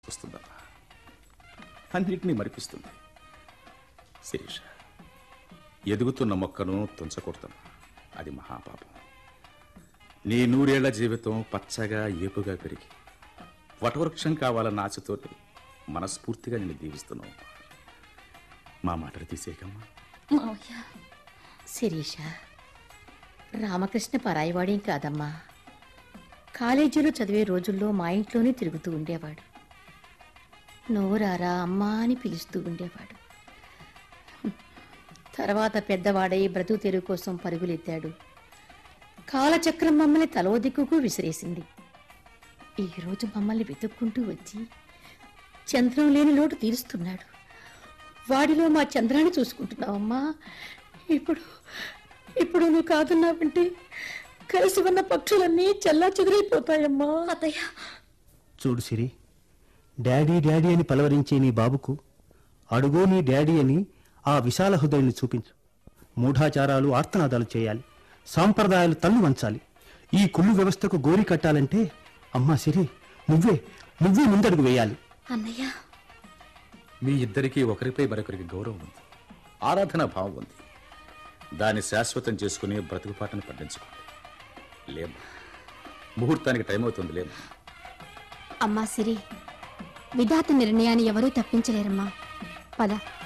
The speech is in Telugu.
వస్తుందమ్మా అన్నిటినీ మరిపిస్తుంది శిరీష ఎదుగుతున్న మొక్కను తుంచకూడదమ్మా అది మహాపాపం నీ నూరేళ్ల జీవితం పచ్చగా ఏపుగా పెరిగి వటవృక్షం కావాలన్న ఆశతో మనస్ఫూర్తిగా నేను దీవిస్తున్నావు మా మాటలు తీసేయకమ్మా మావయ్య శిరీష రామకృష్ణ పరాయివాడేం కాదమ్మా కాలేజీలో చదివే రోజుల్లో మా ఇంట్లోనే తిరుగుతూ ఉండేవాడు నోరారా అమ్మా అని పిలుస్తూ ఉండేవాడు తర్వాత పెద్దవాడై బ్రతుకు తెరువు కోసం పరుగులెత్తాడు కాలచక్రం మమ్మల్ని తలో దిక్కుకు విసిరేసింది ఈరోజు మమ్మల్ని వెతుక్కుంటూ వచ్చి చంద్రం లేని లోటు తీరుస్తున్నాడు వాడిలో మా చంద్రాన్ని చూసుకుంటున్నావమ్మా ఇప్పుడు ఇప్పుడు నువ్వు కాదన్నావంటే కలిసి ఉన్న పక్షులన్నీ చల్లా చెదిరైపోతాయమ్మా అత్తయ్య చూడు సిరి డాడీ డాడీ అని పలవరించే నీ బాబుకు అడుగో నీ డాడీ అని ఆ విశాల హృదయాన్ని చూపించు మూఢాచారాలు ఆర్తనాదాలు చేయాలి సాంప్రదాయాలు తల్లు వంచాలి ఈ కుళ్ళు వ్యవస్థకు గోరి కట్టాలంటే అమ్మా సిరి నువ్వే నువ్వే ముందడుగు వేయాలి అన్నయ్య మీ ఇద్దరికీ ఒకరిపై మరొకరికి గౌరవం ఉంది ఆరాధన భావం ఉంది దాన్ని శాశ్వతం చేసుకుని బ్రతుకుపాటను పండించుకోండి లేము ముహూర్తానికి టైం అవుతుంది లేము అమ్మా సిరి విధాత నిర్ణయాన్ని ఎవరూ తప్పించలేరమ్మా పద